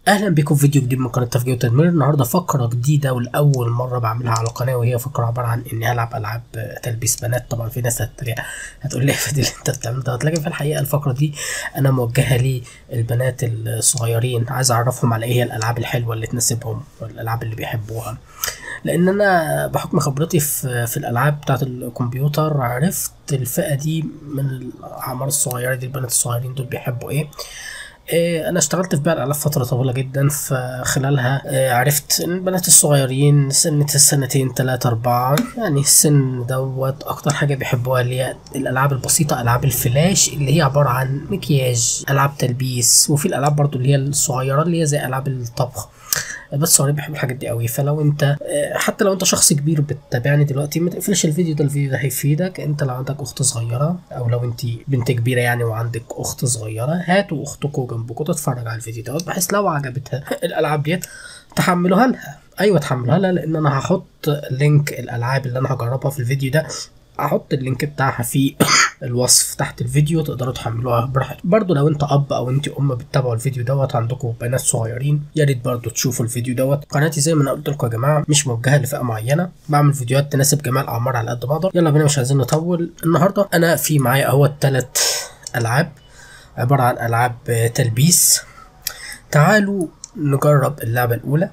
اهلا بكم في فيديو جديد من قناه تفجير وتدمير النهارده فقره جديده ولاول مره بعملها على القناه وهي فقره عباره عن اني العب العاب تلبيس بنات طبعا في ناس هتتريق هتقول لي فادي اللي انت بتعمله ده لكن في الحقيقه الفقره دي انا موجهه للبنات الصغيرين عايز اعرفهم على ايه هي الالعاب الحلوه اللي تناسبهم والالعاب اللي بيحبوها لان انا بحكم خبرتي في في الالعاب بتاعه الكمبيوتر عرفت الفئه دي من الاعمار الصغيره دي البنات الصغيرين دول بيحبوا ايه إيه انا اشتغلت في بيع الاعلاف فتره طويله جدا فخلالها إيه عرفت ان البنات الصغيرين سن السنتين تلاتة اربعة يعني السن دوت اكتر حاجه بيحبوها اللي هي الالعاب البسيطه العاب الفلاش اللي هي عباره عن مكياج العاب تلبيس وفي الالعاب برضو اللي هي الصغيره اللي هي زي العاب الطبخ بس الصغيرين بيحبوا الحاجات دي قوي فلو انت حتى لو انت شخص كبير بتتابعني دلوقتي ما تقفلش الفيديو ده الفيديو ده هيفيدك انت لو عندك اخت صغيره او لو انت بنت كبيره يعني وعندك اخت صغيره هاتوا اختكم جنبكم تتفرج على الفيديو دوت بحيث لو عجبتها الالعاب ديت تحملوها لها ايوه تحملوها لها لان انا هحط لينك الالعاب اللي انا هجربها في الفيديو ده هحط اللينك بتاعها في الوصف تحت الفيديو تقدروا تحملوها براحتكم برضو لو انت اب او انت ام بتتابعوا الفيديو دوت عندكم بنات صغيرين يا ريت برضو تشوفوا الفيديو دوت قناتي زي ما انا قلت لكم يا جماعه مش موجهه لفئه معينه بعمل فيديوهات تناسب جميع الاعمار على قد ما اقدر يلا بينا مش عايزين نطول النهارده انا في معايا اهو ثلاث العاب عباره عن العاب تلبيس تعالوا نجرب اللعبه الاولى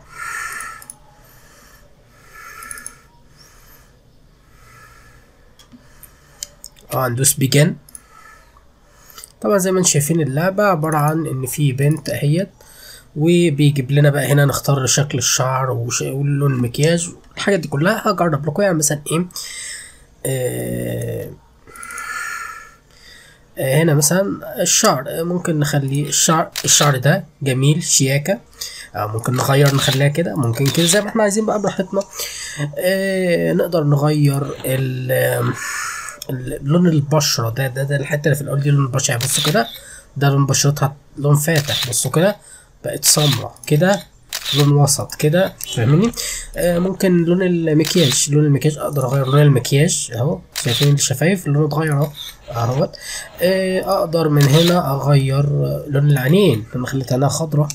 اه هندوس بيجن طبعا زي ما انتم شايفين اللعبة عبارة عن ان في بنت اهيت وبيجيب لنا بقى هنا نختار شكل الشعر وش... ولون المكياج الحاجات دي كلها هجرب لكم يعني مثلا ايه آه... آه هنا مثلا الشعر ممكن نخلي الشعر الشعر ده جميل شياكة آه ممكن نغير نخليها كده ممكن كده زي ما احنا عايزين بقى براحتنا آه نقدر نغير ال لون البشرة ده ده ده الحتة اللي في الأول دي لون البشرة يعني بصوا كده ده لون بشرتها لون فاتح بصوا كده بقت سمرة كده لون وسط كده فاهمني آه ممكن لون المكياج لون المكياج اقدر اغير لون المكياج اهو شايفين الشفايف اللون اتغير اهو اهوت آه اقدر من هنا اغير لون العينين لما خليت عينها خضرا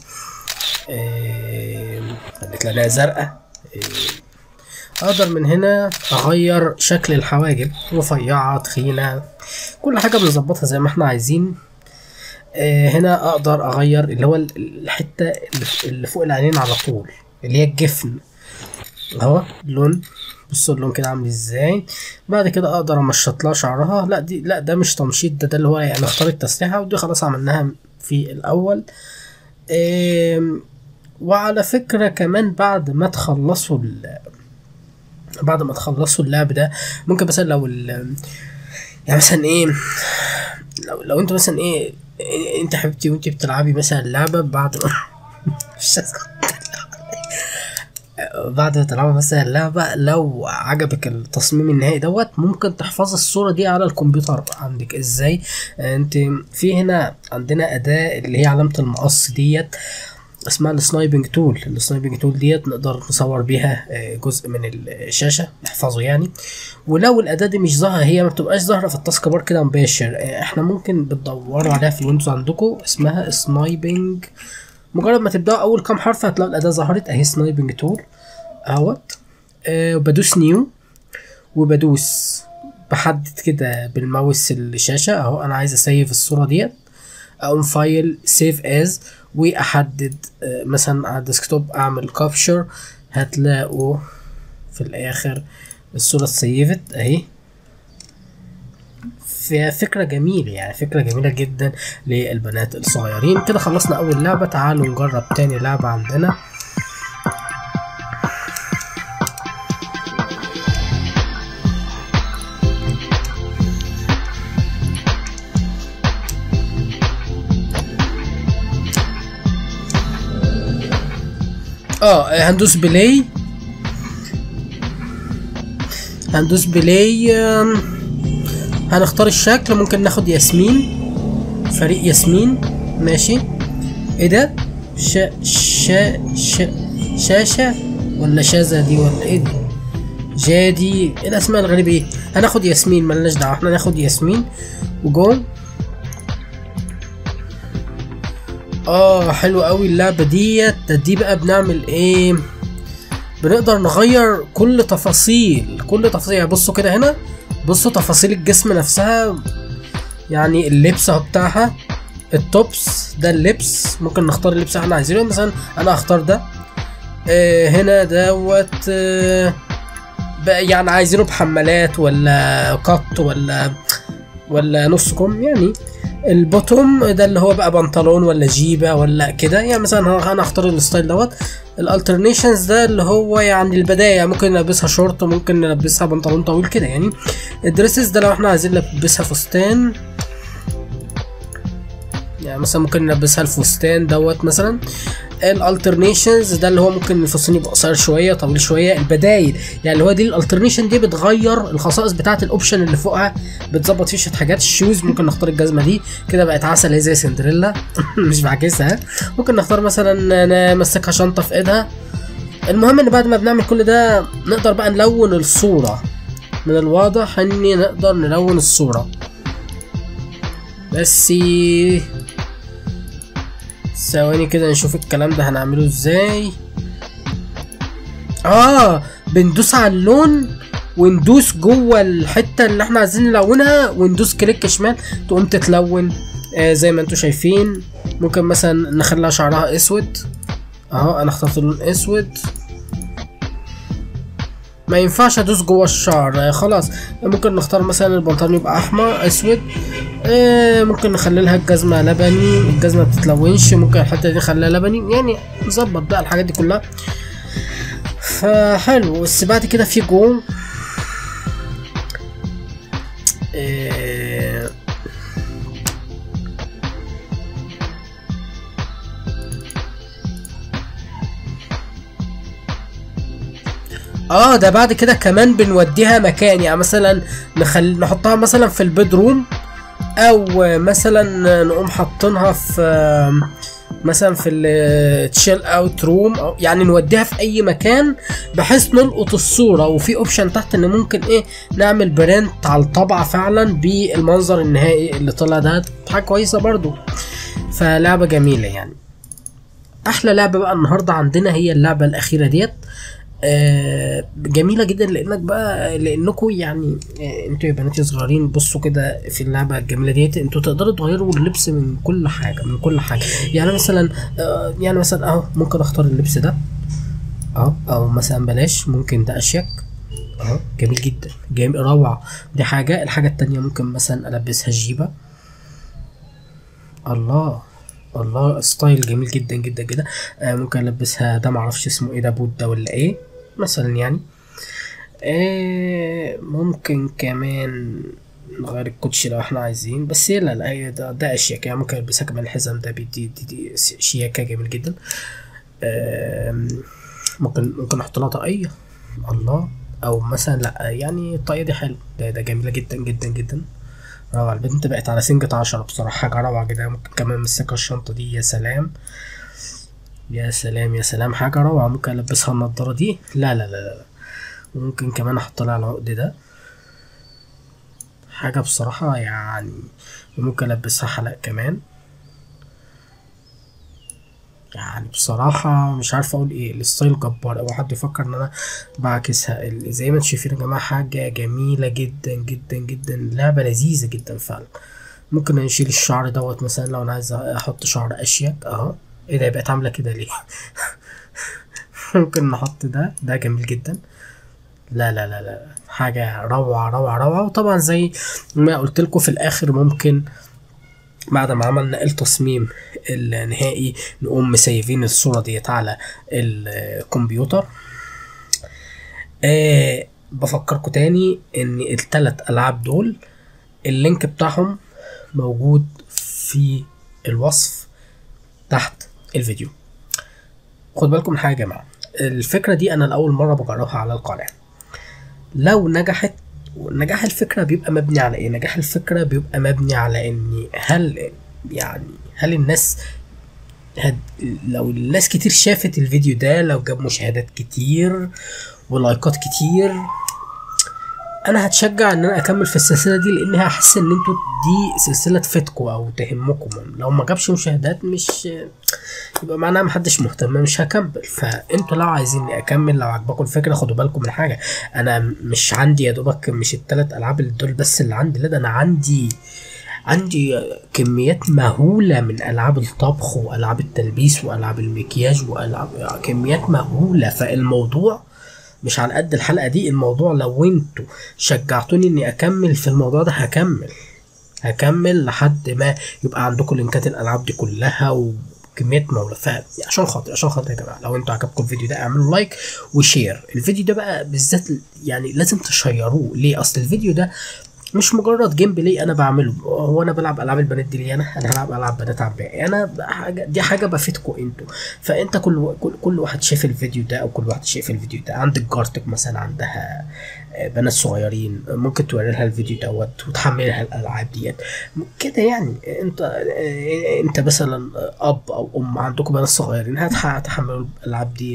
آه خليت عينها زرقاء آه اقدر من هنا اغير شكل الحواجب رفيعة تخينة كل حاجة بنظبطها زي ما احنا عايزين آه هنا اقدر اغير اللي هو الحتة اللي فوق العينين على طول اللي هي الجفن اهو لون بصوا اللون كده عامل ازاي بعد كده اقدر امشط لها شعرها لا دي لا ده مش تمشيط ده ده اللي هو يعني اختار التسريحة ودي خلاص عملناها في الاول آه وعلى فكرة كمان بعد ما تخلصوا بعد ما تخلصوا اللعب ده ممكن مثلا لو ال يعني مثلا ايه لو لو انت مثلا ايه انت حبيبتي وانت بتلعبي مثلا اللعبه بعد ما بعد ما تلعبي مثلا اللعبة لو عجبك التصميم النهائي دوت ممكن تحفظ الصورة دي على الكمبيوتر عندك ازاي انت في هنا عندنا أداة اللي هي علامة المقص ديت اسمها السنايبنج تول السنايبنج تول ديت نقدر نصور بيها جزء من الشاشه نحفظه يعني ولو الاداه دي مش ظاهره هي ما بتبقاش ظاهره في التاسك بار كده مباشر احنا ممكن بتدوروا عليها في الويندوز عندكم اسمها سنايبنج مجرد ما تبداوا اول كام حرف هتلاقوا الاداه ظهرت اهي سنايبنج تول اهوت أه وبدوس نيو وبدوس بحدد كده بالماوس الشاشه اهو انا عايز اسيف الصوره ديت اقوم فايل سيف از واحدد مثلا على الديسكتوب اعمل كابشر هتلاقوا في الاخر الصورة اتسيفت اهي فيها فكرة جميلة يعني فكرة جميلة جدا للبنات الصغيرين كده خلصنا اول لعبة تعالوا نجرب تاني لعبة عندنا اه هندوس بلاي هندوس بلاي هنختار الشكل ممكن ناخد ياسمين فريق ياسمين ماشي ايه ده شا شا شا شاشة ولا شاذة دي ولا ايه دي جادي ايه الاسماء الغريبة ايه هناخد ياسمين ملناش دعوة احنا ناخد ياسمين وجو اه حلو قوي اللعبة ديت ده دي بقى بنعمل ايه بنقدر نغير كل تفاصيل كل تفاصيل يعني بصوا كده هنا بصوا تفاصيل الجسم نفسها يعني اللبس اهو بتاعها التوبس ده اللبس ممكن نختار اللبس اللي احنا عايزينه مثلا انا هختار ده آه هنا دوت آه بقى يعني عايزينه بحمالات ولا قط ولا ولا نص كم يعني البوتوم ده اللي هو بقى بنطلون ولا جيبه ولا كده يعني مثلا انا هختار الستايل دوت الالترنيشنز ده اللي هو يعني البداية ممكن نلبسها شورت وممكن نلبسها بنطلون طويل كده يعني الدريسز ده لو احنا عايزين نلبسها فستان يعني مثلا ممكن نلبسها الفستان دوت مثلا الالترنيشنز ده اللي هو ممكن الفستان يبقى قصير شويه طويل شويه البدايل يعني اللي هو دي الالترنيشن دي بتغير الخصائص بتاعه الاوبشن اللي فوقها بتظبط فيه شويه حاجات الشوز ممكن نختار الجزمه دي كده بقت عسل هي زي سندريلا مش بعكسها ممكن نختار مثلا نمسكها شنطه في ايدها المهم ان بعد ما بنعمل كل ده نقدر بقى نلون الصوره من الواضح ان نقدر نلون الصوره بس ثواني كده نشوف الكلام ده هنعمله ازاي اه بندوس على اللون وندوس جوه الحته اللي احنا عايزين نلونها وندوس كليك شمال تقوم تتلون آه زي ما انتم شايفين ممكن مثلا نخليها شعرها اسود اهو انا اخترت اللون اسود ما ينفعش ادوس جوه الشعر آه خلاص ممكن نختار مثلا البنطلون يبقى احمر اسود آه ممكن نخلي لها الجزمه لبني الجزمه بتتلونش ممكن الحته دي نخليها لبني يعني نظبط بقى الحاجات دي كلها فحلو بس بعد كده في جو آه اه ده بعد كده كمان بنوديها مكان يعني مثلا نخل... نحطها مثلا في البيدروم او مثلا نقوم حاطينها في مثلا في التشيل اوت روم أو يعني نوديها في اي مكان بحيث نلقط الصوره وفي اوبشن تحت ان ممكن ايه نعمل برنت على الطبعه فعلا بالمنظر النهائي اللي طلع ده حاجه كويسه برضو فلعبه جميله يعني احلى لعبه بقى النهارده عندنا هي اللعبه الاخيره ديت آه جميله جدا لانك بقى لانكم يعني آه انتوا يا بناتي صغيرين بصوا كده في اللعبه الجميله ديت انتوا تقدروا تغيروا اللبس من كل حاجه من كل حاجه يعني مثلا آه يعني مثلا اهو ممكن اختار اللبس ده اهو او مثلا بلاش ممكن ده اشيك اهو جميل جدا جميل روعه دي حاجه الحاجه التانية ممكن مثلا البسها جيبه الله الله ستايل جميل جدا جدا جدا آه ممكن البسها ده معرفش اسمه ايه ده بود ده ولا ايه مثلا يعني آه ممكن كمان نغير الكوتشي لو احنا عايزين بس لا لا هي ده, ده اشياك يعني ممكن البسها كمان الحزام ده بيدي دي, دي شياكة جميل جدا آه ممكن ممكن احط لها طاقية الله او مثلا لا يعني الطاقية دي حلو ده, ده جميلة جدا جدا جدا روعة البنت بقت على سنجة عشرة بصراحة حاجة روعة جدا ممكن كمان امسكها الشنطة دي يا سلام يا سلام يا سلام حاجة روعة ممكن البسها النضارة دي لا لا لا لا ممكن كمان احط لها العقد ده حاجة بصراحة يعني ممكن البسها حلق كمان يعني بصراحة مش عارف اقول ايه الستايل جبار او حد يفكر ان انا بعكسها زي ما انتم شايفين يا جماعة حاجة جميلة جدا جدا جدا لعبة لذيذة جدا فعلا ممكن نشيل الشعر دوت مثلا لو انا عايز احط شعر اشيك اهو ايه ده بقت عاملة كده ليه ممكن نحط ده ده جميل جدا لا لا لا لا حاجة روعة روعة روعة وطبعا زي ما قلت لكم في الاخر ممكن بعد ما عملنا التصميم النهائي نقوم مسيفين الصورة ديت على الكمبيوتر أه بفكركم تاني ان التلات العاب دول اللينك بتاعهم موجود في الوصف تحت الفيديو خد بالكم من حاجة يا جماعة الفكرة دي انا لأول مرة بجربها على القناة لو نجحت نجاح الفكرة بيبقى مبني على ايه؟ نجاح الفكرة بيبقى مبني على ان هل يعني هل الناس هد لو الناس كتير شافت الفيديو ده لو جاب مشاهدات كتير ولايكات كتير انا هتشجع ان انا اكمل في السلسله دي لان هحس ان انتوا دي سلسله تفيدكم او تهمكم لو ما جابش مشاهدات مش يبقى معناها محدش مهتم مش هكمل فانتوا لو عايزيني اكمل لو عجبكم الفكره خدوا بالكم من حاجه انا مش عندي يا دوبك مش الثلاث العاب اللي دول بس اللي عندي لا ده انا عندي عندي كميات مهولة من ألعاب الطبخ وألعاب التلبيس وألعاب المكياج وألعاب كميات مهولة فالموضوع مش على قد الحلقة دي الموضوع لو انتوا شجعتوني اني اكمل في الموضوع ده هكمل هكمل لحد ما يبقى عندكم لينكات الالعاب دي كلها وكميات مولى عشان خاطر عشان خاطر يا جماعه لو انتوا عجبكم الفيديو ده اعملوا لايك وشير الفيديو ده بقى بالذات يعني لازم تشيروه ليه اصل الفيديو ده مش مجرد جيم بلاي انا بعمله هو انا بلعب العاب البنات دي ليه انا انا هلعب العاب بنات عباقي انا حاجه دي حاجه بفيدكم انتوا فانت كل كل, كل واحد شايف الفيديو ده او كل واحد شايف الفيديو ده عندك جارتك مثلا عندها بنات صغيرين ممكن توري لها الفيديو دوت وتحملها الالعاب ديت كده يعني انت انت مثلا اب او ام عندكم بنات صغيرين هتحملوا الالعاب دي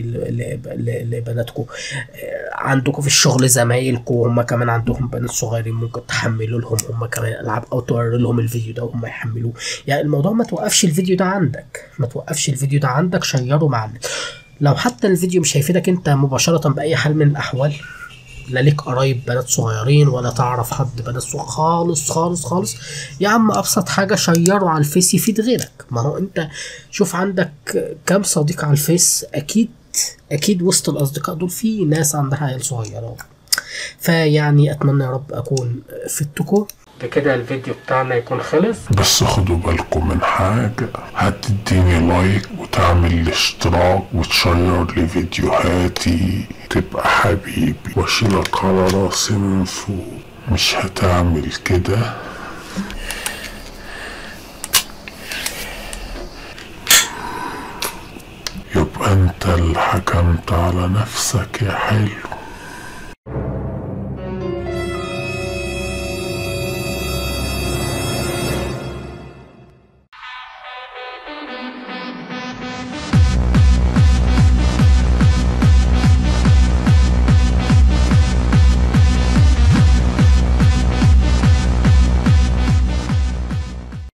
لبناتكم عندكم في الشغل زمايلكم هم كمان عندهم بنات صغيرين ممكن تحملوا لهم هم كمان الالعاب او توري لهم الفيديو ده وهم يحملوه يعني الموضوع ما توقفش الفيديو ده عندك ما توقفش الفيديو ده عندك شيره مع الناس لو حتى الفيديو مش هيفيدك انت مباشره باي حال من الاحوال لا ليك قرايب بنات صغيرين ولا تعرف حد بنات صغير خالص خالص خالص يا عم ابسط حاجه شيره على الفيس يفيد غيرك ما هو انت شوف عندك كام صديق على الفيس اكيد اكيد وسط الاصدقاء دول في ناس عندها عيال صغيره فيعني اتمنى يا رب اكون فدتكم بكده الفيديو بتاعنا يكون خلص بس خدوا بالكم من حاجة هتديني لايك وتعمل الاشتراك وتشير لي فيديوهاتي تبقى حبيبي واشيلك على راسي من فوق مش هتعمل كده يبقى انت اللي حكمت على نفسك يا حلو